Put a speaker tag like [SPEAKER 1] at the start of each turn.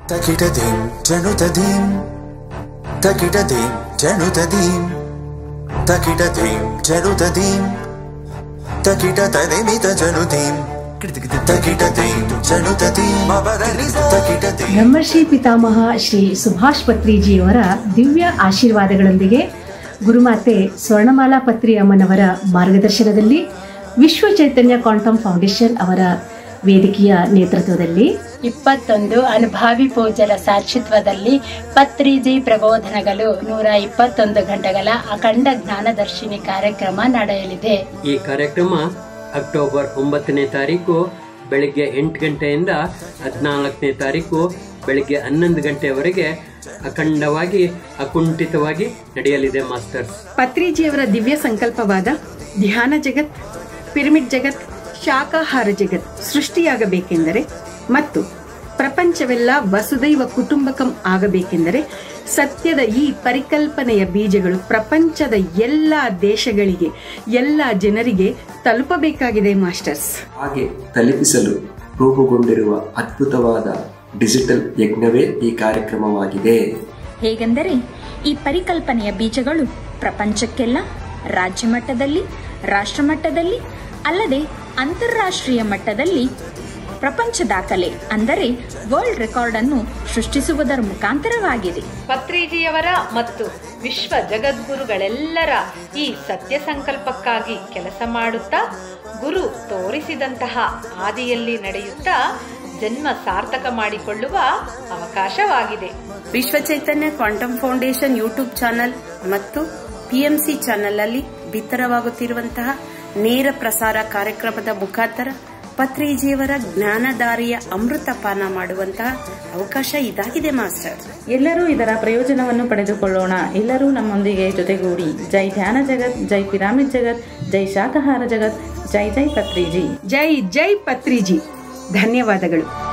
[SPEAKER 1] ತಕಿಟದೀಂ ಜನುತದೀಂ ತಕಿಟದೀಂ ಜನುತದೀಂ ತಕಿಟದೀಂ ಜನುತದೀಂ ತಕಿಟ ತದಿಮಿತ ಜನುದೀಂ ತಕಿಟದೀಂ ಜನುತದೀಂ ತಕಿಟದೀಂ
[SPEAKER 2] ಬ್ರಹ್ಮಶ್ರೀ ಪಿತಾಮಹ ಶ್ರೀ ಸುಭಾಷ್ ಪತ್ರಿಜಿಯವರ ದಿವ್ಯ ಆಶೀರ್ವಾದಗಳೊಂದಿಗೆ ಗುರುಮಾತೆ ಸ್ವರ್ಣಮಾಲಾ ಪತ್ರಿ ಅಮ್ಮನವರ ಮಾರ್ಗದರ್ಶನದಲ್ಲಿ ವಿಶ್ವ ಚೈತನ್ಯ ಕ್ವಾಂಟಮ್ ಫೌಂಡೇಶನ್ ಅವರ ವೇದಿಕೆಯ ನೇತೃತ್ವದಲ್ಲಿ
[SPEAKER 3] ಇಪ್ಪತ್ತೊಂದು ಅನುಭಾವಿ ಪೂಜರ ಸಾಕ್ಷಿತ್ವದಲ್ಲಿ ಪತ್ರಿಜಿ ಪ್ರಬೋಧನಗಳು ನೂರ ಇಪ್ಪತ್ತೊಂದು ಗಂಟೆಗಳ ಅಖಂಡ ಜ್ಞಾನದರ್ಶಿನಿ ಕಾರ್ಯಕ್ರಮ ನಡೆಯಲಿದೆ
[SPEAKER 4] ಈ ಕಾರ್ಯಕ್ರಮ ಅಕ್ಟೋಬರ್ ಒಂಬತ್ತನೇ ತಾರೀಕು ಬೆಳಿಗ್ಗೆ ಎಂಟು ಗಂಟೆಯಿಂದ ಹದಿನಾಲ್ಕನೇ ತಾರೀಕು ಬೆಳಿಗ್ಗೆ ಹನ್ನೊಂದು ಗಂಟೆಯವರೆಗೆ ಅಖಂಡವಾಗಿ ಅಕುಂಠಿತವಾಗಿ ನಡೆಯಲಿದೆ ಮಾಸ್ಟರ್ಸ್
[SPEAKER 5] ಪತ್ರಿಜಿಯವರ ದಿವ್ಯ ಸಂಕಲ್ಪವಾದ ಧ್ಯಾನ ಜಗತ್ ಪಿರಮಿಡ್ ಜಗತ್ ಶಾಕಾಹಾರ ಜಗತ್ ಸೃಷ್ಟಿಯಾಗಬೇಕೆಂದರೆ ಮತ್ತು ಪ್ರಪಂಚವೆಲ್ಲ ವಸುದೈವ ಕುಟುಂಬಕಂ ಆಗಬೇಕೆಂದರೆ ಸತ್ಯದ ಈ ಪರಿಕಲ್ಪನೆಯ ಬೀಜಗಳು ಪ್ರಪಂಚದ ಎಲ್ಲ ದೇಶಗಳಿಗೆ ಎಲ್ಲ ಜನರಿಗೆ ತಲುಪಬೇಕಾಗಿದೆ ಮಾಸ್ಟರ್ಸ್
[SPEAKER 6] ಹಾಗೆ ತಲುಪಿಸಲು ರೂಪುಗೊಂಡಿರುವ ಅದ್ಭುತವಾದ ಡಿಜಿಟಲ್ ಯಜ್ಞವೇ ಈ ಕಾರ್ಯಕ್ರಮವಾಗಿದೆ
[SPEAKER 7] ಹೇಗೆಂದರೆ ಈ ಪರಿಕಲ್ಪನೆಯ ಬೀಜಗಳು ಪ್ರಪಂಚಕ್ಕೆಲ್ಲ ರಾಜ್ಯ ಮಟ್ಟದಲ್ಲಿ ರಾಷ್ಟ್ರ ಮಟ್ಟದಲ್ಲಿ ಅಲ್ಲದೆ ಅಂತಾರಾಷ್ಟ್ರೀಯ ಮಟ್ಟದಲ್ಲಿ ಪ್ರಪಂಚ ದಾಖಲೆ ಅಂದರೆ ವರ್ಲ್ಡ್ ರೆಕಾರ್ಡ್ ಅನ್ನು ಸೃಷ್ಟಿಸುವುದರ ಮುಖಾಂತರವಾಗಿದೆ
[SPEAKER 8] ಪತ್ರಿಜಿಯವರ ಮತ್ತು ವಿಶ್ವ ಜಗದ್ಗುರುಗಳೆಲ್ಲರ ಈ ಸತ್ಯ ಸಂಕಲ್ಪಕ್ಕಾಗಿ ಕೆಲಸ ಮಾಡುತ್ತಾ ಗುರು ತೋರಿಸಿದಂತಹ ಹಾದಿಯಲ್ಲಿ ನಡೆಯುತ್ತಾ ಜನ್ಮ ಸಾರ್ಥಕ ಮಾಡಿಕೊಳ್ಳುವ ಅವಕಾಶವಾಗಿದೆ
[SPEAKER 5] Vishwa Chaitanya quantum foundation YouTube channel ಮತ್ತು ಪಿಎಂಸಿ ಚಾನೆಲ್ ಅಲ್ಲಿ ಬಿತ್ತರವಾಗುತ್ತಿರುವಂತಹ ನೇರ ಪ್ರಸಾರ ಕಾರ್ಯಕ್ರಮದ ಮುಖಾಂತರ ಪತ್ರಿಜಿಯವರ ಜ್ಞಾನದಾರಿಯ ಅಮೃತ ಪಾನ ಮಾಡುವಂತಹ ಅವಕಾಶ ಇದಾಗಿದೆ ಮಾಸ್ಟರ್
[SPEAKER 9] ಎಲ್ಲರೂ ಇದರ ಪ್ರಯೋಜನವನ್ನು ಪಡೆದುಕೊಳ್ಳೋಣ ಎಲ್ಲರೂ ನಮ್ಮೊಂದಿಗೆ ಜೊತೆಗೂಡಿ ಜೈ ಧ್ಯಾನ ಜಗತ್ ಜೈ ಪಿರಾಮಿಡ್ ಜಗತ್ ಜೈ ಶಾಕಾಹಾರ ಜಗತ್ ಜೈ ಜೈ ಪತ್ರಿಜಿ
[SPEAKER 5] ಜೈ ಜೈ ಪತ್ರಿಜಿ ಧನ್ಯವಾದಗಳು